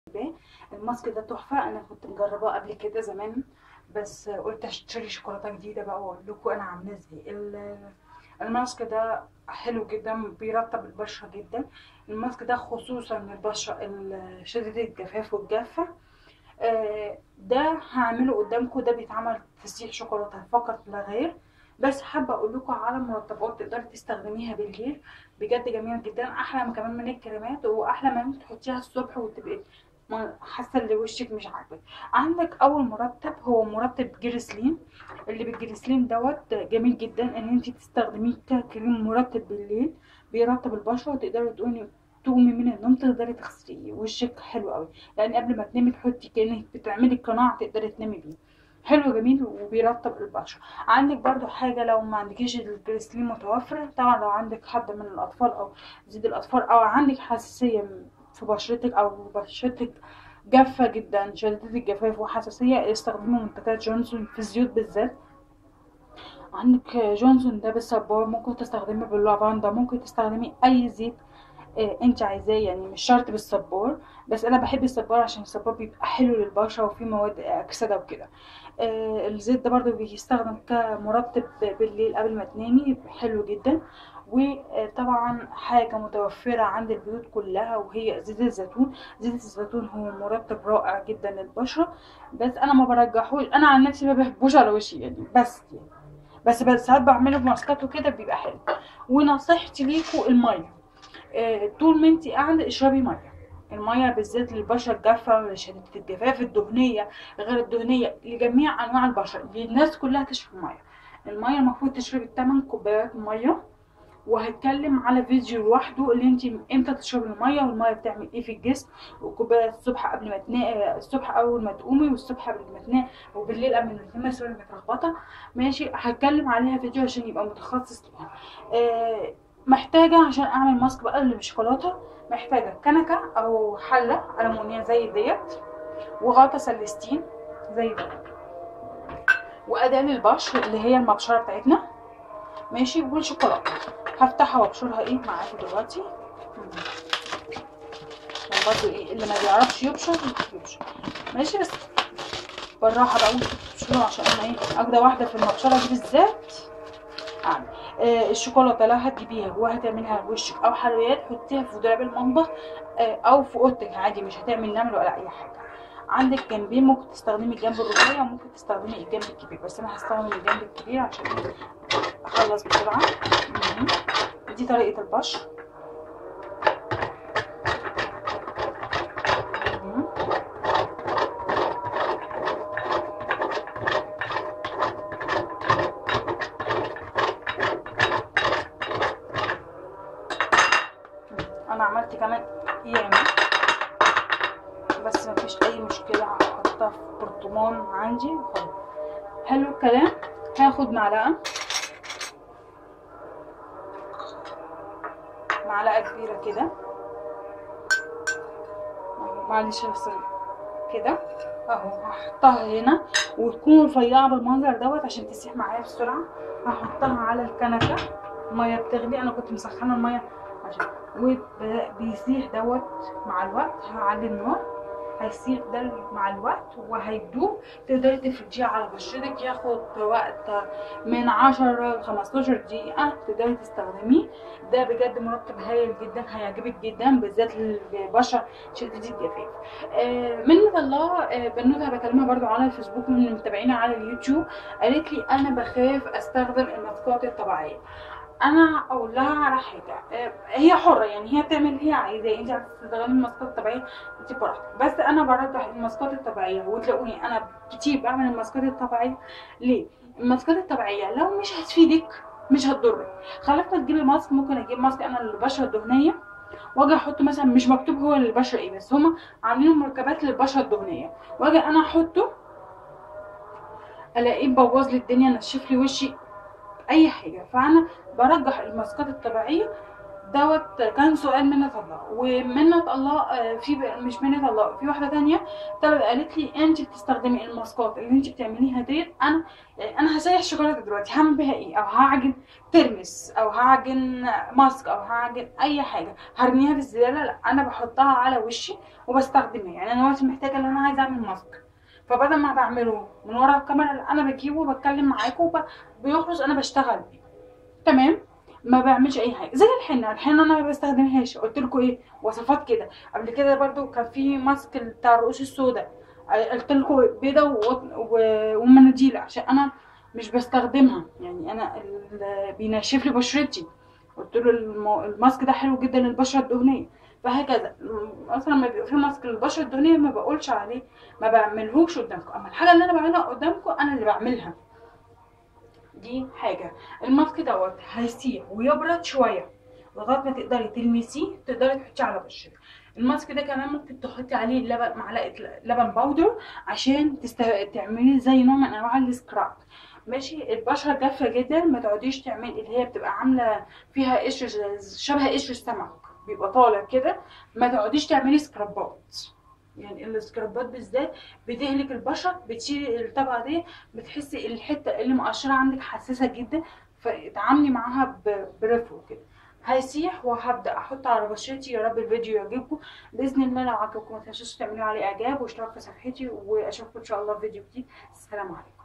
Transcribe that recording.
الماسك ده تحفه انا كنت مجرباه قبل كده زمان بس قلت اشتري شوكولاته جديده بقى واقول لكم انا عاملاه ازاي ال- الماسك ده حلو جدا بيرطب البشره جدا الماسك ده خصوصا البشره ال- شديده الجفاف والجافه آه، ده هعمله قدامكم ده بيتعمل تسيح شوكولاته فقط لا غير بس حابه اقول لكم على مرطبات تقدري تستخدميها بالليل بجد جميله جدا احلى من كمان من الكريمات واحلى من تحطيها الصبح وتبقي ما- حاسه ان وشك مش عاجبك عندك اول مرطب هو مرطب جريسلين اللي بالجريسلين دوت جميل جدا ان انت تستخدميه ككريم مرطب بالليل بيرطب البشره وتقدري تقومي تقومي من النوم تقدري تغسليه وشك حلو قوي لان قبل ما تنامي تحطي كانك بتعملي قناع تقدري تنامي بيه حلو جميل وبيرطب البشره عندك برضو حاجه لو ما عندكيش الجريسلين متوفره طبعا لو عندك حد من الاطفال او زيد الاطفال او عندك حساسيه في بشرتك او بشرتك جافة جدا شديدة الجفاف وحساسية استخدموا منتجات جونسون في الزيوت بالذات عندك جونسون ده بالصبار ممكن تستخدمي باللافندا ممكن تستخدمي اي زيت آه، انت عايزاه يعني مش شرط بالصبار بس انا بحب الصبار عشان الصبار بيبقى حلو للبشره وفيه مواد اكسده وكده آه، الزيت ده برضو بيستخدم كمرطب بالليل قبل ما تنامي حلو جدا وطبعا حاجه متوفره عند البيوت كلها وهي زيت الزيتون زيت الزيتون هو مرطب رائع جدا للبشره بس انا ما برجحوش انا عن نفسي ما بحبوش على وشي يعني بس يعني بس بس ساعات بعمله بماسكات وكده بيبقى حلو ونصيحتي ليكوا الميه آه، طول ما انت قاعده اشربي ميه الميه بالذات للبشره الجافه شديده الجفاف الدهنيه غير الدهنيه لجميع انواع البشره للناس كلها تشرب ميه الميه المفروض تشربي 8 كوبايات ميه وهتكلم على فيديو لوحده اللي انت امتى تشربي الميه والميه بتعمل ايه في الجسم وكوبايه الصبح قبل ما تنام الصبح اول ما تقومي والصبح قبل ما تنام وبالليل قبل ما تنامي سوري متلخبطه ماشي هتكلم عليها فيديو عشان يبقى متخصص ليها آه محتاجه عشان اعمل ماسك بقلب بالشوكولاته محتاجه كنكه او حله المونيا زي ديت وغطا سلستين زي ده واداه للبشر اللي هي المبشره بتاعتنا ماشي والشوكولاته هفتحها وابشرها ايه معاكم دلوقتي عشان برضو ايه اللي ما بيعرفش يبشر يبشر ماشي بس بالراحه بقى وانتوا بتبشروا عشان انا ايه اجدى واحده في المبشره دي بالذات اعمل آه الشوكولاته لو هتجيبيها وهتعمليها لوشك او حلويات حطيها في دولاب المطبخ آه او في اوضتك عادي مش هتعمل نمل ولا اي حاجه عندك جنبين ممكن تستخدمي الجنب الرباعي وممكن تستخدمي الجنب الكبير بس انا هستخدم الجنب الكبير عشان اخلص بسرعه مهم. دي طريقه البشر مهم. انا عملت كمان ياما بس مفيش اي مشكله هحطها في برطمان عندي خلاص حلو الكلام هاخد معلقه معلقه كبيره كده أهو، معلش بس كده اهو هحطها هنا وتكون رفيعه بالمنظر دوت عشان تسيح معايا بسرعه هحطها على الكنكه الميه بتغلي انا كنت مسخنه الميه عشان وبيسيح دوت مع الوقت هعلي النار هيسيح ده مع الوقت وهيدوب تقدري تفرجيه على بشرتك ياخد وقت من 10 ل 15 دقيقة تقدري تستخدميه ده بجد مرطب هايل جدا هيعجبك جدا بالذات للبشرة شديدة الجفاف آه، منة الله آه، بنوتة بكلمها برضو على الفيسبوك من متابعينها على اليوتيوب قالت لي انا بخاف استخدم الماسكات الطبيعية انا اقول لها على حاجه آه، هي حره يعني هي تعمل اللي هي عايزاه انت عايزه تستخدمي الماسكات الطبيعيه انت براحتك بس انا برجح الماسكات الطبيعيه وتلاقوني انا كتير بعمل الماسكات الطبيعيه ليه الماسكات الطبيعيه لو مش هتفيدك مش هتضرك خلفنا تجيبي ماسك ممكن اجيب ماسك انا للبشره الدهنيه واجي احطه مثلا مش مكتوب هو للبشره ايه بس هما عاملين مركبات للبشره الدهنيه واجي انا احطه الاقيه بوظ لي الدنيا نشف لي وشي اي حاجه فانا برجح الماسكات الطبيعيه دوت كان سؤال منة الله ومنة الله آه، في ب- مش منة الله في واحده تانية طلبت قالت لي انت بتستخدمي الماسكات اللي انت بتعمليها ديت انا يعني انا هسيح شوكولاته دلوقتي هعمل بيها ايه او هعجن ترمس او هعجن ماسك او هعجن اي حاجه هرميها في الزباله لا انا بحطها على وشي وبستخدمها يعني انا دلوقتي محتاجه ان انا عايزه اعمل ماسك فبدل ما بعمله من ورا الكاميرا لا، انا بجيبه وبتكلم معاكم وب- بيخلص انا بشتغل بيه تمام ما بعملش اي حاجه زي الحنه الحنه انا ما بستخدمهاش قلت لكم ايه وصفات كده قبل كده برضو كان في ماسك بتاع الرؤوس السوداء قلت لكم بيضه و- و- ومناديل عشان انا مش بستخدمها يعني انا ال- بينشف لي بشرتي قلت له المو- الماسك ده حلو جدا للبشره الدهنيه فهكذا مثلا لما بيبقى في ماسك للبشره الدهنيه ما بقولش عليه ما بعملهوش قدامكم اما الحاجه اللي انا بعملها قدامكم انا اللي بعملها دي حاجه الماسك دوت هيسيح ويبرد شويه لغايه ما تقدري تلمسيه تقدري تحطيه على بشرتك الماسك ده كمان ممكن تحطي عليه لبن معلقه لبن باودر عشان تست... تعملي زي نوع من انواع السكراب ماشي البشره جافه جدا ما تقعديش تعملي اللي هي بتبقى عامله فيها قشر شبه قشر السمك بيبقى طالع كده ما تقعديش تعملي سكرابات يعني السكرابات بالذات بتهلك البشره بتشيلي الطبقه دي بتحسي الحته اللي مقشره عندك حساسه جدا فتعاملي معاها ب- برفق كده هيسيح وهبدا احط على بشرتي يا رب الفيديو يعجبكم باذن الله لو عجبكم ما تنسوش تعملوا عليه اعجاب واشتراك في صفحتي واشوفكم ان شاء الله في فيديو جديد السلام عليكم